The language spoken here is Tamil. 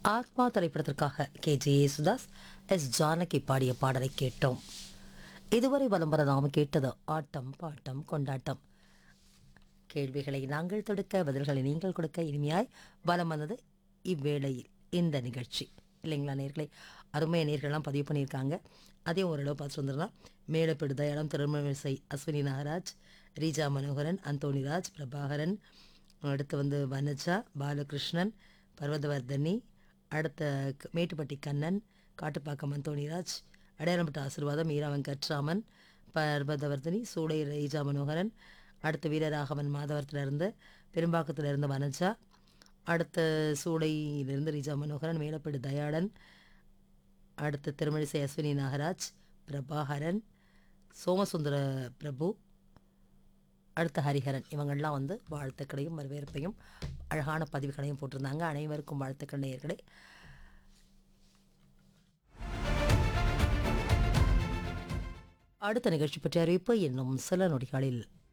ஆத்மா திரைப்படத்திற்காக K J Yesudas S Janaki பாடிய பாடலை கேட்டோம் இதுவரை வலம் வர நாம் கேட்டது ஆட்டம் பாட்டம் கொண்டாட்டம் கேள்விகளை நாங்கள் தொடுக்க பதில்களை நீங்கள் கொடுக்க இனிமையாய் வலம் வந்தது இவ்வேளையில் இந்த நிகழ்ச்சி இல்லைங்களா நேர்களை அருமைய நேர்கள்லாம் பதிவு பண்ணியிருக்காங்க அதையும் ஓரளவு பார்த்துட்டு வந்துடலாம் மேலப்பெடு தயாளம் திருமணிசை அஸ்வினி நாகராஜ் ரீஜா மனோகரன் அந்தோணிராஜ் பிரபாகரன் அடுத்து வந்து வனஜா பாலகிருஷ்ணன் பர்வதவர்தனி அடுத்த க- மேட்டுப்பட்டி கண்ணன் காட்டுப்பாக்கம் அந்தோணிராஜ் அடையாளப்பட்ட ஆசீர்வாதம் மீரா வெங்கட்ராமன் பர்வதவர்தனி சூளை ரீஜா மனோகரன் அடுத்து வீரராகவன் மாதவரத்திலிருந்து பெரும்பாக்கத்திலிருந்து வனஜா அடுத்த சூளையிலிருந்து ரீஜா மனோகரன் மேலப்பேடு தயாளன் அடுத்து திருமழிசை அஸ்வினி நாகராஜ் பிரபாகரன் சோமசுந்தர பிரபு அடுத்த ஹரிஹரன் இவங்கள்லாம் வந்து வாழ்த்துக்களையும் வரவேற்பையும் அழகான பதிவுகளையும் போட்டிருந்தாங்க அனைவருக்கும் வாழ்த்துக்கள் நேயர்களே அடுத்த நிகழ்ச்சி பற்றிய அறிவிப்பு இன்னும் சில நொடிகளில்